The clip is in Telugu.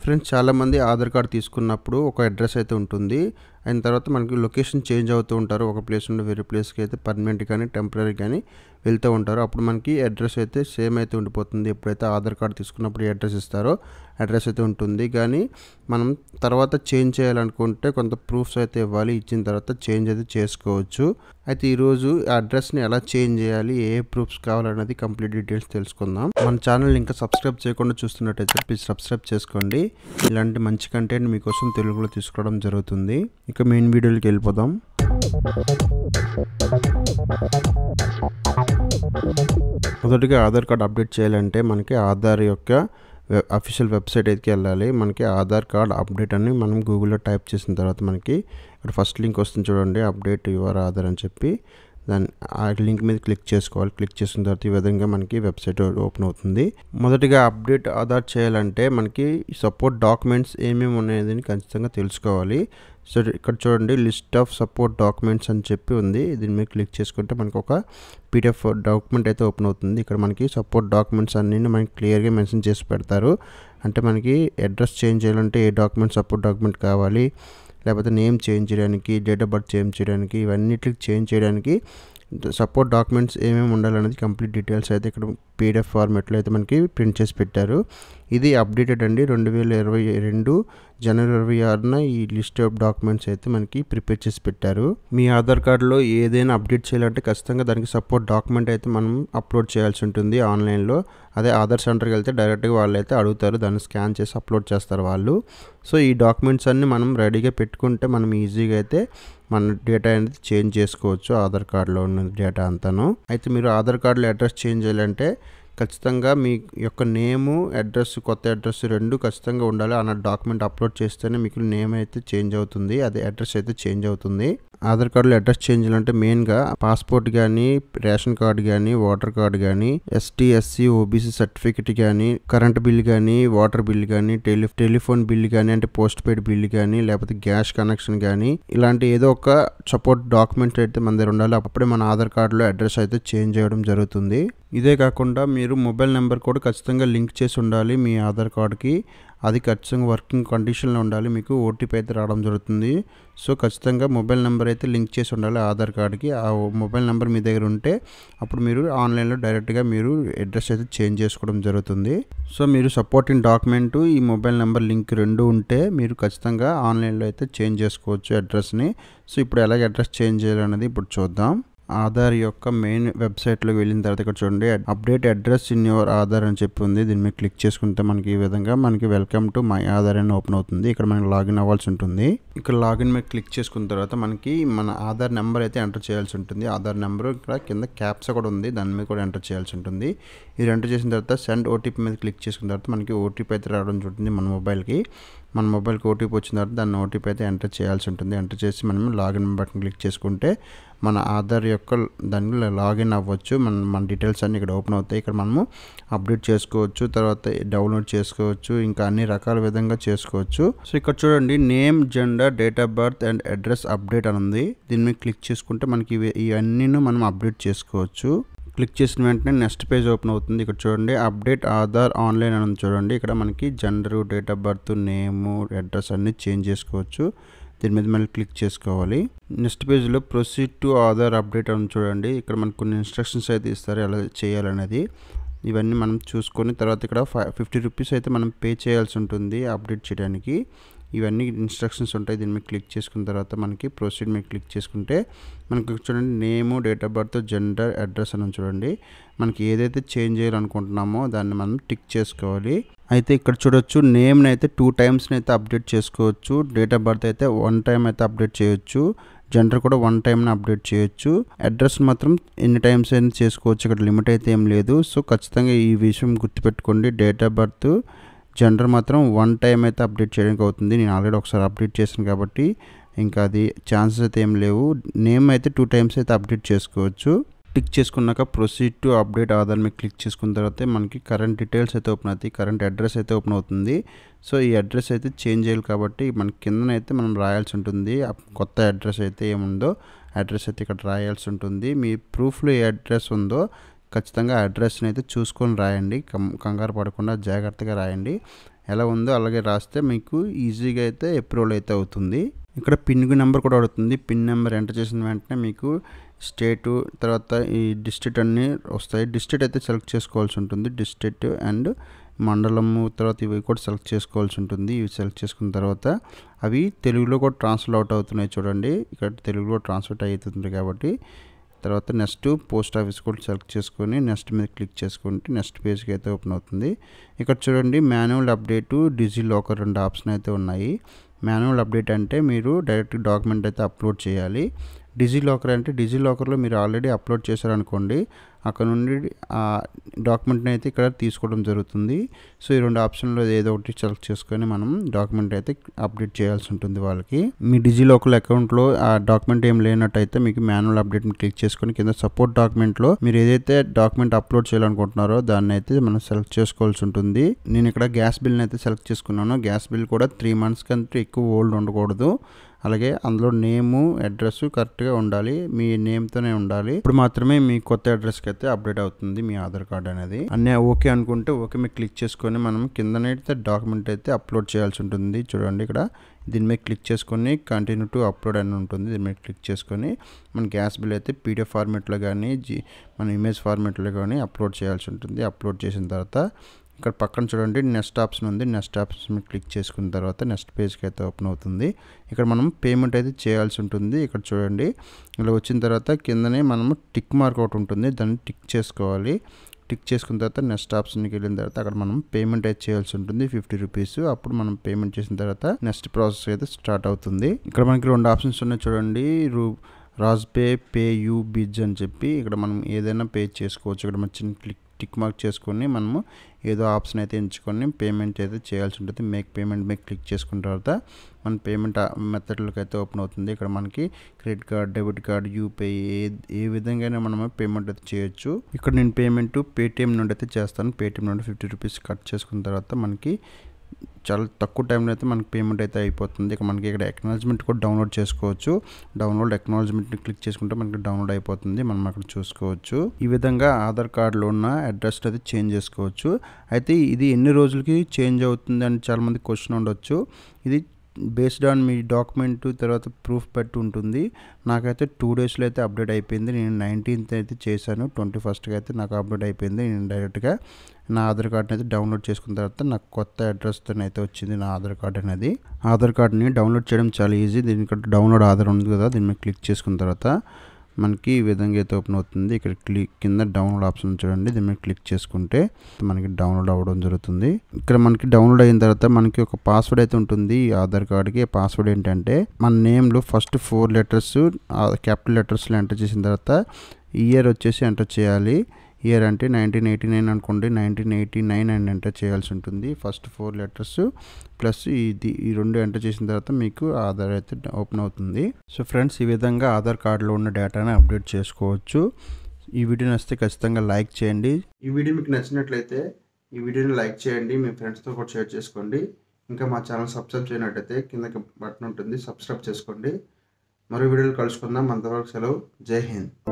ఫ్రెండ్స్ చాలామంది ఆధార్ కార్డ్ తీసుకున్నప్పుడు ఒక అడ్రస్ అయితే ఉంటుంది అయిన తర్వాత మనకి లొకేషన్ చేంజ్ అవుతూ ఉంటారు ఒక ప్లేస్ నుండి వేరే ప్లేస్కి అయితే పర్మనెంట్ కానీ టెంపరీ కానీ వెళ్తూ ఉంటారు అప్పుడు మనకి అడ్రస్ అయితే సేమ్ అయితే ఉండిపోతుంది ఎప్పుడైతే ఆధార్ కార్డ్ తీసుకున్నప్పుడు అడ్రస్ ఇస్తారో అడ్రస్ అయితే ఉంటుంది కానీ మనం తర్వాత చేంజ్ చేయాలనుకుంటే కొంత ప్రూఫ్స్ అయితే ఇవ్వాలి ఇచ్చిన తర్వాత చేంజ్ అయితే చేసుకోవచ్చు అయితే ఈరోజు ఆ అడ్రస్ని ఎలా చేంజ్ చేయాలి ఏ ప్రూఫ్స్ కావాలన్నది కంప్లీట్ డీటెయిల్స్ తెలుసుకుందాం మన ఛానల్ ఇంకా సబ్స్క్రైబ్ చేయకుండా చూస్తున్నట్టయితే ప్లీజ్ సబ్స్క్రైబ్ చేసుకోండి ఇలాంటి మంచి కంటెంట్ మీకోసం తెలుగులో తీసుకురావడం జరుగుతుంది ఇక మెయిన్ వీడియోకి వెళ్ళిపోదాం మొదటిగా ఆధార్ కార్డ్ అప్డేట్ చేయాలంటే మనకి ఆధార్ యొక్క అఫీషియల్ వెబ్సైట్ అయితే వెళ్ళాలి మనకి ఆధార్ కార్డ్ అప్డేట్ అని మనం గూగుల్లో టైప్ చేసిన తర్వాత మనకి ఇక్కడ ఫస్ట్ లింక్ వస్తుంది చూడండి అప్డేట్ యువర్ ఆధార్ అని చెప్పి దాని ఆ లింక్ మీద క్లిక్ చేసుకోవాలి క్లిక్ చేసిన తర్వాత ఈ విధంగా మనకి వెబ్సైట్ ఓపెన్ అవుతుంది మొదటిగా అప్డేట్ ఆధార్ చేయాలంటే మనకి సపోర్ట్ డాక్యుమెంట్స్ ఏమేమి ఉన్నాయని ఖచ్చితంగా తెలుసుకోవాలి సో ఇక్కడ చూడండి లిస్ట్ ఆఫ్ సపోర్ట్ డాక్యుమెంట్స్ అని చెప్పి ఉంది దీని మీద క్లిక్ చేసుకుంటే మనకు ఒక పీడిఎఫ్ డాక్యుమెంట్ అయితే ఓపెన్ అవుతుంది ఇక్కడ మనకి సపోర్ట్ డాక్యుమెంట్స్ అన్నీ మనకి క్లియర్గా మెన్షన్ చేసి పెడతారు అంటే మనకి అడ్రస్ చేంజ్ చేయాలంటే ఏ డాక్యుమెంట్ సపోర్ట్ డాక్యుమెంట్ కావాలి లేకపోతే నేమ్ చేంజ్ చేయడానికి డేట్ ఆఫ్ బర్త్ చేంజ్ చేయడానికి ఇవన్నిటికి చేంజ్ చేయడానికి సపోర్ట్ డాక్యుమెంట్స్ ఏమేమి ఉండాలనేది కంప్లీట్ డీటెయిల్స్ అయితే ఇక్కడ పీడిఎఫ్ ఫార్మెట్లో అయితే మనకి ప్రింట్ చేసి పెట్టారు ఇది అప్డేటెడ్ అండి రెండు వేల ఇరవై రెండు జనవరి ఇరవై ఆరున ఈ లిస్ట్ ఆఫ్ డాక్యుమెంట్స్ అయితే మనకి ప్రిపేర్ చేసి పెట్టారు మీ ఆధార్ కార్డులో ఏదైనా అప్డేట్ చేయాలంటే ఖచ్చితంగా దానికి సపోర్ట్ డాక్యుమెంట్ అయితే మనం అప్లోడ్ చేయాల్సి ఉంటుంది ఆన్లైన్లో అదే ఆధార్ సెంటర్కి వెళ్తే డైరెక్ట్గా వాళ్ళు అయితే అడుగుతారు దాన్ని స్కాన్ చేసి అప్లోడ్ చేస్తారు వాళ్ళు సో ఈ డాక్యుమెంట్స్ అన్ని మనం రెడీగా పెట్టుకుంటే మనం ఈజీగా అయితే మన డేటా అనేది చేంజ్ చేసుకోవచ్చు ఆధార్ కార్డులో ఉన్న డేటా అంతాను అయితే మీరు ఆధార్ కార్డులో అడ్రస్ చేంజ్ చేయాలంటే ఖచ్చితంగా మీ యొక్క నేము అడ్రస్ కొత్త అడ్రస్ రెండు ఖచ్చితంగా ఉండాలి అన్న డాక్యుమెంట్ అప్లోడ్ చేస్తేనే మీకు నేమ్ అయితే చేంజ్ అవుతుంది అదే అడ్రస్ అయితే చేంజ్ అవుతుంది ఆధార్ కార్డులో అడ్రస్ చేంజ్ అంటే మెయిన్గా పాస్పోర్ట్ కానీ రేషన్ కార్డు కానీ ఓటర్ కార్డు కానీ ఎస్టీ ఎస్సీ ఓబీసీ సర్టిఫికెట్ కానీ కరెంట్ బిల్ కానీ వాటర్ బిల్ కానీ టెలి టెలిఫోన్ బిల్ కానీ అంటే పోస్ట్ పెయిడ్ బిల్ కానీ లేకపోతే గ్యాస్ కనెక్షన్ కానీ ఇలాంటి ఏదో ఒక సపోర్ట్ డాక్యుమెంట్ అయితే మన దగ్గర ఉండాలి అప్పుడే మన ఆధార్ కార్డులో అడ్రస్ అయితే చేంజ్ చేయడం జరుగుతుంది ఇదే కాకుండా మీరు మొబైల్ నెంబర్ కూడా ఖచ్చితంగా లింక్ చేసి ఉండాలి మీ ఆధార్ కార్డుకి అది ఖచ్చితంగా వర్కింగ్ కండిషన్లో ఉండాలి మీకు ఓటీపీ అయితే రావడం జరుగుతుంది సో ఖచ్చితంగా మొబైల్ నెంబర్ అయితే లింక్ చేసి ఉండాలి ఆధార్ కార్డుకి ఆ మొబైల్ నెంబర్ మీ దగ్గర ఉంటే అప్పుడు మీరు ఆన్లైన్లో డైరెక్ట్గా మీరు అడ్రస్ అయితే చేంజ్ చేసుకోవడం జరుగుతుంది సో మీరు సపోర్టింగ్ డాక్యుమెంట్ ఈ మొబైల్ నెంబర్ లింక్ రెండు ఉంటే మీరు ఖచ్చితంగా ఆన్లైన్లో అయితే చేంజ్ చేసుకోవచ్చు అడ్రస్ని సో ఇప్పుడు ఎలాగ అడ్రస్ చేంజ్ చేయాలన్నది ఇప్పుడు చూద్దాం ఆధార్ యొక్క మెయిన్ వెబ్సైట్లోకి వెళ్ళిన తర్వాత ఇక్కడ చూడండి update address in your Aadhaar అని చెప్పి ఉంది దీని మీద క్లిక్ చేసుకుంటే మనకి ఈ విధంగా మనకి వెల్కమ్ టు మై ఆధార్ అని ఓపెన్ అవుతుంది ఇక్కడ మనకి లాగిన్ అవ్వాల్సి ఉంటుంది ఇక్కడ లాగిన్ మీద క్లిక్ చేసుకున్న తర్వాత మనకి మన ఆధార్ నెంబర్ అయితే ఎంటర్ చేయాల్సి ఉంటుంది ఆధార్ నెంబర్ ఇక్కడ కింద క్యాప్స్ కూడా ఉంది దాని మీద కూడా ఎంటర్ చేయాల్సి ఉంటుంది ఇది ఎంటర్ చేసిన తర్వాత సెండ్ ఓటీపీ మీద క్లిక్ చేసుకున్న తర్వాత మనకి ఓటీపీ అయితే రావడం ఉంటుంది మన మొబైల్కి మన మొబైల్కి ఓటీపీ వచ్చిన తర్వాత దాన్ని ఓటీపీ అయితే ఎంటర్ చేయాల్సి ఉంటుంది ఎంటర్ చేసి మనం లాగిన్ బటన్ క్లిక్ చేసుకుంటే మన ఆధార్ యొక్క దాన్ని లాగిన్ అవ్వచ్చు మన మన డీటెయిల్స్ అన్నీ ఇక్కడ ఓపెన్ అవుతాయి ఇక్కడ మనము అప్డేట్ చేసుకోవచ్చు తర్వాత డౌన్లోడ్ చేసుకోవచ్చు ఇంకా అన్ని రకాల విధంగా చేసుకోవచ్చు సో ఇక్కడ చూడండి name gender date of birth and address update అని ఉంది దీని మీద క్లిక్ చేసుకుంటే మనకి ఇవి ఇవన్నీ మనం అప్డేట్ చేసుకోవచ్చు క్లిక్ చేసిన వెంటనే నెక్స్ట్ పేజ్ ఓపెన్ అవుతుంది ఇక్కడ చూడండి అప్డేట్ ఆధార్ ఆన్లైన్ అని చూడండి ఇక్కడ మనకి gender date of birth name address అన్ని చేంజ్ చేసుకోవచ్చు దీని మీద మళ్ళీ క్లిక్ చేసుకోవాలి నెక్స్ట్ పేజ్లో ప్రొసీడ్ టు ఆధార్ అప్డేట్ అని చూడండి ఇక్కడ మనకు కొన్ని ఇన్స్ట్రక్షన్స్ అయితే ఇస్తారు ఎలా చేయాలనేది ఇవన్నీ మనం చూసుకొని తర్వాత ఇక్కడ ఫైవ్ ఫిఫ్టీ రూపీస్ అయితే మనం పే చేయాల్సి ఉంటుంది అప్డేట్ చేయడానికి ఇవన్నీ ఇన్స్ట్రక్షన్స్ ఉంటాయి దీని మీద క్లిక్ చేసుకున్న తర్వాత మనకి ప్రొసీడ్ మీద క్లిక్ చేసుకుంటే మనకి చూడండి name date of birth gender address అని చూడండి మనకి ఏదైతే చేంజ్ చేయాలనుకుంటున్నామో దాన్ని మనం టిక్ చేసుకోవాలి అయితే ఇక్కడ చూడొచ్చు నేమ్ని అయితే టూ టైమ్స్ని అయితే అప్డేట్ చేసుకోవచ్చు డేట్ ఆఫ్ బర్త్ అయితే వన్ టైం అయితే అప్డేట్ చేయొచ్చు జెండర్ కూడా వన్ టైంని అప్డేట్ చేయొచ్చు అడ్రస్ మాత్రం ఎన్ని టైమ్స్ అయినా చేసుకోవచ్చు ఇక్కడ లిమిట్ అయితే ఏం లేదు సో ఖచ్చితంగా ఈ విషయం గుర్తుపెట్టుకోండి డేట్ ఆఫ్ బర్త్ జెండర్ మాత్రం వన్ టైం అయితే అప్డేట్ చేయడానికి అవుతుంది నేను ఆల్రెడీ ఒకసారి అప్డేట్ చేశాను కాబట్టి ఇంకా అది ఛాన్సెస్ అయితే ఏం లేవు నేమ్ అయితే టూ టైమ్స్ అయితే అప్డేట్ చేసుకోవచ్చు టిక్ చేసుకున్నాక ప్రొసీడ్ టు అప్డేట్ ఆధార్ మీద క్లిక్ చేసుకున్న తర్వాత మనకి కరెంట్ డీటెయిల్స్ అయితే ఓపెన్ అవుతాయి కరెంట్ అడ్రస్ అయితే ఓపెన్ అవుతుంది సో ఈ అడ్రస్ అయితే చేంజ్ చేయాలి కాబట్టి మన కిందనైతే మనం రాయాల్సి ఉంటుంది ఆ కొత్త అడ్రస్ అయితే ఏముందో అడ్రస్ అయితే ఇక్కడ రాయాల్సి ఉంటుంది మీ ప్రూఫ్లో ఏ అడ్రస్ ఉందో ఖచ్చితంగా అడ్రస్ని అయితే చూసుకొని రాయండి కం కంగారు పడకుండా జాగ్రత్తగా రాయండి ఎలా ఉందో అలాగే రాస్తే మీకు ఈజీగా అయితే అప్రూవల్ అయితే అవుతుంది ఇక్కడ పిన్ నెంబర్ కూడా అడుగుతుంది పిన్ నెంబర్ ఎంటర్ చేసిన వెంటనే మీకు స్టేటు తర్వాత ఈ డిస్ట్రిక్ట్ అన్నీ వస్తాయి డిస్ట్రిక్ట్ అయితే సెలెక్ట్ చేసుకోవాల్సి ఉంటుంది డిస్ట్రిక్ట్ అండ్ మండలము తర్వాత ఇవి కూడా సెలెక్ట్ చేసుకోవాల్సి ఉంటుంది ఇవి సెలెక్ట్ చేసుకున్న తర్వాత అవి తెలుగులో కూడా ట్రాన్స్ఫర్ అవుట్ అవుతున్నాయి చూడండి ఇక్కడ తెలుగులో ట్రాన్స్ఫర్ అవుతుంది కాబట్టి తర్వాత నెక్స్ట్ పోస్ట్ ఆఫీస్ కూడా సెలెక్ట్ చేసుకొని నెక్స్ట్ మీద క్లిక్ చేసుకుంటే నెక్స్ట్ పేజ్కి అయితే ఓపెన్ అవుతుంది ఇక్కడ చూడండి మాన్యువల్ అప్డేటు డిజీ లాకర్ రెండు ఆప్షన్ అయితే ఉన్నాయి మాన్యువల్ అప్డేట్ అంటే మీరు డైరెక్ట్ డాక్యుమెంట్ అయితే అప్లోడ్ చేయాలి డిజీ లాకర్ అంటే డిజీ లాకర్లో మీరు ఆల్రెడీ అప్లోడ్ చేశారనుకోండి అక్కడ నుండి ఆ డాక్యుమెంట్ని అయితే ఇక్కడ తీసుకోవడం జరుగుతుంది సో ఈ రెండు ఆప్షన్లో ఏదో ఒకటి సెలెక్ట్ చేసుకొని మనం డాక్యుమెంట్ అయితే అప్డేట్ చేయాల్సి ఉంటుంది వాళ్ళకి మీ డిజీ లోకల్ అకౌంట్లో ఆ డాక్యుమెంట్ ఏం లేనట్టయితే మీకు మాన్యువల్ అప్డేట్ని క్లిక్ చేసుకొని కింద సపోర్ట్ డాక్యుమెంట్లో మీరు ఏదైతే డాక్యుమెంట్ అప్లోడ్ చేయాలనుకుంటున్నారో దాన్ని అయితే మనం సెలెక్ట్ చేసుకోవాల్సి ఉంటుంది నేను ఇక్కడ గ్యాస్ బిల్ని అయితే సెలెక్ట్ చేసుకున్నాను గ్యాస్ బిల్ కూడా త్రీ మంత్స్ కంటే ఎక్కువ ఓల్డ్ ఉండకూడదు అలాగే అందులో నేము అడ్రస్ కరెక్ట్గా ఉండాలి మీ నేమ్తోనే ఉండాలి ఇప్పుడు మాత్రమే మీ కొత్త అడ్రస్కి అయితే అప్డేట్ అవుతుంది మీ ఆధార్ కార్డ్ అనేది అన్నీ ఓకే అనుకుంటే ఓకే మీద క్లిక్ చేసుకొని మనం కిందనైతే డాక్యుమెంట్ అయితే అప్లోడ్ చేయాల్సి ఉంటుంది చూడండి ఇక్కడ దీని మీద క్లిక్ చేసుకొని కంటిన్యూ టు అప్లోడ్ అని ఉంటుంది దీని మీద క్లిక్ చేసుకొని మన గ్యాస్ బిల్ అయితే పీడిఎఫ్ ఫార్మేట్లో కానీ జీ మన ఇమేజ్ ఫార్మేట్లో కానీ అప్లోడ్ చేయాల్సి ఉంటుంది అప్లోడ్ చేసిన తర్వాత ఇక్కడ పక్కన చూడండి నెక్స్ట్ ఆప్షన్ ఉంది నెక్స్ట్ ఆప్షన్ మీద క్లిక్ చేసుకున్న తర్వాత నెక్స్ట్ పేజ్కి అయితే ఓపెన్ అవుతుంది ఇక్కడ మనం పేమెంట్ అయితే చేయాల్సి ఉంటుంది ఇక్కడ చూడండి ఇలా వచ్చిన తర్వాత కిందనే మనము టిక్ మార్క్ ఒకటి ఉంటుంది దాన్ని టిక్ చేసుకోవాలి టిక్ చేసుకున్న తర్వాత నెక్స్ట్ ఆప్షన్కి వెళ్ళిన తర్వాత అక్కడ మనం పేమెంట్ అయితే చేయాల్సి ఉంటుంది ఫిఫ్టీ రూపీస్ అప్పుడు మనం పేమెంట్ చేసిన తర్వాత నెక్స్ట్ ప్రాసెస్ అయితే స్టార్ట్ అవుతుంది ఇక్కడ మనకి రెండు ఆప్షన్స్ ఉన్నాయి చూడండి రూ Razorpay PayU biz అని చెప్పి ఇక్కడ మనం ఏదైనా పే చేసుకోవచ్చు ఇక్కడ మనం చిన్న క్లిక్ టిక్ మార్క్ చేసుకొని మనము ఏదో ఆప్షన్ అయితే ఎంచుకొని పేమెంట్ అయితే చేయాల్సి ఉంటుంది మేక్ పేమెంట్ మీద క్లిక్ చేసుకున్న తర్వాత మన పేమెంట్ మెథడ్లోకి అయితే ఓపెన్ అవుతుంది ఇక్కడ మనకి credit card debit card UPI ఏ ఏ విధంగా మనము పేమెంట్ అయితే చేయొచ్చు ఇక్కడ నేను పేమెంట్ పేటిఎం నుండి అయితే చేస్తాను పేటిఎం నుండి ఫిఫ్టీ రూపీస్ కట్ చేసుకున్న తర్వాత మనకి చాలా తక్కువ టైంలో అయితే మనకి పేమెంట్ అయితే అయిపోతుంది ఇక మనకి ఇక్కడ ఎక్నాలజ్మెంట్ కూడా డౌన్లోడ్ చేసుకోవచ్చు డౌన్లోడ్ ఎక్నాలజ్మెంట్ని క్లిక్ చేసుకుంటే మనకి డౌన్లోడ్ అయిపోతుంది మనం అక్కడ చూసుకోవచ్చు ఈ విధంగా ఆధార్ కార్డులో ఉన్న అడ్రస్ అయితే చేంజ్ చేసుకోవచ్చు అయితే ఇది ఎన్ని రోజులకి చేంజ్ అవుతుంది అని చాలామంది క్వశ్చన్ ఉండొచ్చు ఇది బేస్డ్ ఆన్ మీ డాక్యుమెంట్ తర్వాత ప్రూఫ్ బట్టి ఉంటుంది నాకైతే టూ డేస్లో అయితే అప్డేట్ అయిపోయింది నేను నైన్టీన్త్ అయితే చేశాను ట్వంటీ ఫస్ట్కి అయితే నాకు అప్డేట్ అయిపోయింది నేను డైరెక్ట్గా నా ఆధార్ కార్డ్ని అయితే డౌన్లోడ్ చేసుకున్న తర్వాత నాకు కొత్త అడ్రస్తో అయితే వచ్చింది నా ఆధార్ కార్డ్ అనేది ఆధార్ కార్డ్ని డౌన్లోడ్ చేయడం చాలా ఈజీ దీనికి డౌన్లోడ్ ఆధార్ ఉంది కదా దీని మీద క్లిక్ చేసుకున్న తర్వాత మనకి ఈ విధంగా అయితే ఓపెన్ అవుతుంది ఇక్కడ క్లిక్ కింద డౌన్లోడ్ ఆప్షన్ చూడండి దీని మీద క్లిక్ చేసుకుంటే మనకి డౌన్లోడ్ అవ్వడం జరుగుతుంది ఇక్కడ మనకి డౌన్లోడ్ అయిన తర్వాత మనకి ఒక పాస్వర్డ్ అయితే ఉంటుంది ఈ ఆధార్ కార్డ్కి పాస్వర్డ్ ఏంటంటే మన నేమ్లో ఫస్ట్ ఫోర్ లెటర్స్ క్యాపిటల్ లెటర్స్లో ఎంటర్ చేసిన తర్వాత ఇయర్ వచ్చేసి ఎంటర్ చేయాలి ఇయర్ అంటే నైన్టీన్ ఎయిటీ నైన్ అనుకోండి నైన్టీన్ ఎయిటీ నైన్ అని ఎంటర్ చేయాల్సి ఉంటుంది ఫస్ట్ ఫోర్ లెటర్స్ ప్లస్ ఇది ఈ రెండు ఎంటర్ చేసిన తర్వాత మీకు ఆధార్ అయితే ఓపెన్ అవుతుంది సో ఫ్రెండ్స్ ఈ విధంగా ఆధార్ కార్డులో ఉన్న డేటాని అప్డేట్ చేసుకోవచ్చు ఈ వీడియో నచ్చితే ఖచ్చితంగా లైక్ చేయండి ఈ వీడియో మీకు నచ్చినట్లయితే ఈ వీడియోని లైక్ చేయండి మీ ఫ్రెండ్స్తో కూడా షేర్ చేసుకోండి ఇంకా మా ఛానల్ సబ్స్క్రైబ్ చేయనట్టయితే కిందకి బటన్ ఉంటుంది సబ్స్క్రైబ్ చేసుకోండి మరో వీడియోలు కలుసుకుందాం అంతవరకు సెలవు జై హింద్